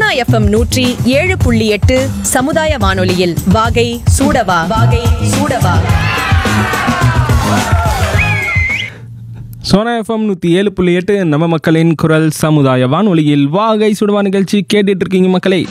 FM நூற்றி ஏழு புள்ளி எட்டு சமுதாய வானொலியில் வாகை சூடவா வாகை சூடவா சோனா எஃப்எம் நூற்றி ஏழு புள்ளி எட்டு நம்ம மக்களின் குரல் சமுதாய வானொலியில் வாகை சுடுவா நிகழ்ச்சி கேட்டுட்டு இருக்கீங்க மக்களே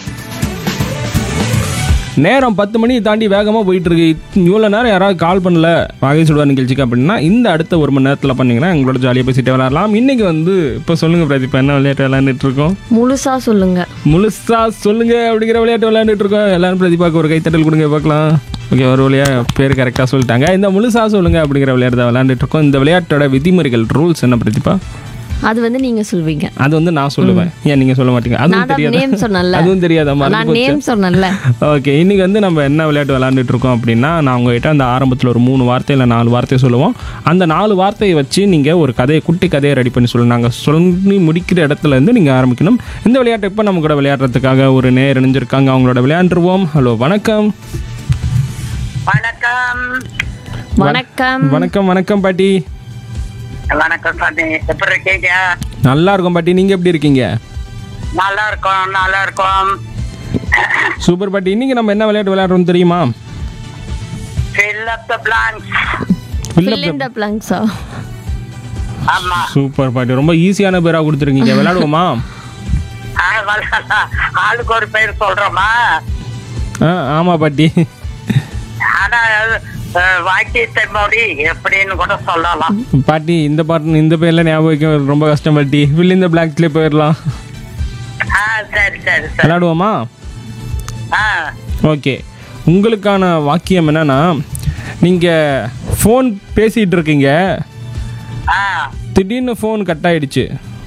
நேரம் பத்து மணி தாண்டி வேகமாக போயிட்டு இருக்கு இவ்வளோ நேரம் யாராவது கால் பண்ணல வாகை சுடுவா நிகழ்ச்சிக்கு அப்படின்னா இந்த அடுத்த ஒரு மணி நேரத்தில் பண்ணீங்கன்னா எங்களோட ஜாலியாக பேசிட்டு விளையாடலாம் இன்னைக்கு வந்து இப்போ சொல்லுங்க பிரதீப் என்ன விளையாட்டு விளையாண்டுட்டு இருக்கோம் முழுசா சொல்லுங்க முழுசா சொல்லுங்க அப்படிங்கிற விளையாட்டு விளையாண்டுட்டு இருக்கோம் எல்லாரும் பிரதீபாக்கு ஒரு கைத்தட்டல் கொடுங்க பார்க்கலாம் ஓகே ஒரு வழியா பேர் கரெக்டாக சொல்லிட்டாங்க இந்த முழுசா சொல்லுங்க அப்படிங்கிற விளையாட்டு தான் விளையாண்டுட்டு இருக்கோம் இந்த விளையாட்டோட விதிமுறைகள் ரூல்ஸ் என்ன பிரதீபா அது வந்து நீங்க சொல்வீங்க அது வந்து நான் சொல்லுவேன் ஏன் நீங்க சொல்ல மாட்டீங்க அதுவும் நான் தான் நேம் தெரியாதா சொன்னேன்ல அதுவும் தெரியாதா நான் நேம் சொன்னேன்ல ஓகே இன்னைக்கு வந்து நம்ம என்ன விளையாட்டு விளையாண்டுட்டு இருக்கோம் அப்படின்னா நான் உங்ககிட்ட அந்த ஆரம்பத்தில் ஒரு மூணு வார்த்தை இல்லை நாலு வார்த்தை சொல்லுவோம் அந்த நாலு வார்த்தையை வச்சு நீங்கள் ஒரு கதையை குட்டி கதையை ரெடி பண்ணி சொல்லணும் நாங்கள் சொல்லி முடிக்கிற இடத்துல இருந்து நீங்கள் ஆரம்பிக்கணும் இந்த விளையாட்டை இப்போ நம்ம கூட விளையாடுறதுக்காக ஒரு நேர் இணைஞ்சிருக்காங்க அவங்களோட விளையாண்டுருவோம் ஹலோ வணக்கம் வணக்கம் வணக்கம் வணக்கம் வணக்கம் பாட்டி வணக்கம் சாமி எப்படி இருக்கீங்க நல்லா இருக்கும் பாட்டி நீங்கள் எப்படி இருக்கீங்க நல்லா இருக்கோம் நல்லா இருக்கோம் சூப்பர் பாட்டி இன்னைக்கு நம்ம என்ன விளையாட்டு விளையாடுறோம் தெரியுமா fill up the blanks Fill up fill in the blanks ஆ? ஆமா சூப்பர் பாட்டி ரொம்ப ஈஸியான பேராக கொடுத்துருக்கீங்க விளையாடுவோமா ஆ, வரலாம். ஆளுக்கு ஒரு பேர் சொல்றோமா ஆ ஆமாம் பாட்டி ஆனா அஹ், வாக்கியத்தை மொழி எப்படின்னு கூட சொல்லலாம் பாட்டி இந்த பாட்டு இந்த பேர்ல ஞாபகம் வைக்க ரொம்ப கஷ்டம் பாட்டி fill in the blanksலயே போயிடலாம் ஆ சரி சரி சரி விளையாடுவோமா ஆ ஓகே உங்களுக்கான வாக்கியம் என்னன்னா நீங்கள் ஃபோன் பேசிகிட்டு இருக்கீங்க ஆ திடீர்னு ஃபோன் கட் ஆயிடுச்சு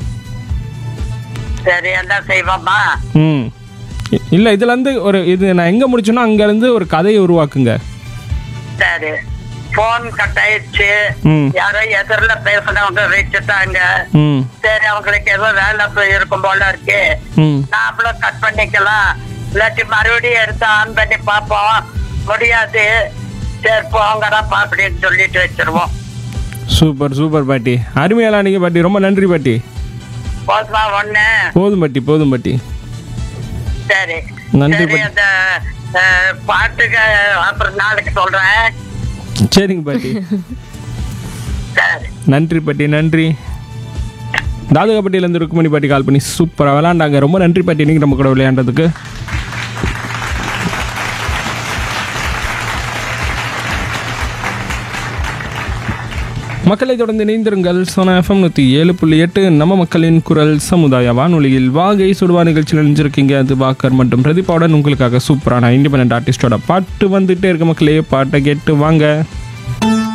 சரி என்ன செய்வோமா ம் இல்லை இதுலேருந்து ஒரு இது நான் எங்கே முடிச்சேனோ அங்கேருந்து ஒரு கதையை உருவாக்குங்க சரி போன் கட் ஆயிடுச்சு ம் யாரோ எதிரில பேசுனவங்க வச்சுட்டாங்க ம் சரி அவங்களுக்கு ஏதோ வேலை போய் இருக்கும் போல இருக்கு ம் நாமளும் கட் பண்ணிக்கலாம் இல்லாட்டி மறுபடியும் எடுத்து ஆன் பண்ணி பார்ப்போம் முடியாது சரி போங்கடப்பா அப்படின்னு சொல்லிட்டு வச்சிருவோம் சூப்பர் சூப்பர் பாட்டி அருமையாலாம் நீங்கள் பாட்டி ரொம்ப நன்றி பாட்டி போதுமா ஒண்ணு போதும் பாட்டி போதும் பாட்டி சரி நன்றி சரி பாட்டி. அந்த அஹ், பாட்டுக்கு அப்புறம் நாளைக்கு சொல்றேன் சரிங்க பாட்டி சரி நன்றி பாட்டி நன்றி தாதுகாப்பட்டியிலேருந்து ருக்குமணி பாட்டி கால் பண்ணி சூப்பராக விளாண்டாங்க ரொம்ப நன்றி பாட்டி நீங்கள் நம்ம கூட விளையாண்டதுக்கு மக்களை தொடர்ந்து இணைந்திருங்கள் சோனா எஃப்எம் நூற்றி ஏழு புள்ளி எட்டு நம்ம மக்களின் குரல் சமுதாய வானொலியில் வாகை சுடுவா நிகழ்ச்சியில் இணைஞ்சிருக்கீங்க அது பாக்கர் மற்றும் பிரதீபாவுடன் உங்களுக்காக சூப்பரான இண்டிபெண்ட் ஆர்டிஸ்டோட பாட்டு வந்துட்டே இருக்க மக்களே பாட்டை கேட்டு வாங்க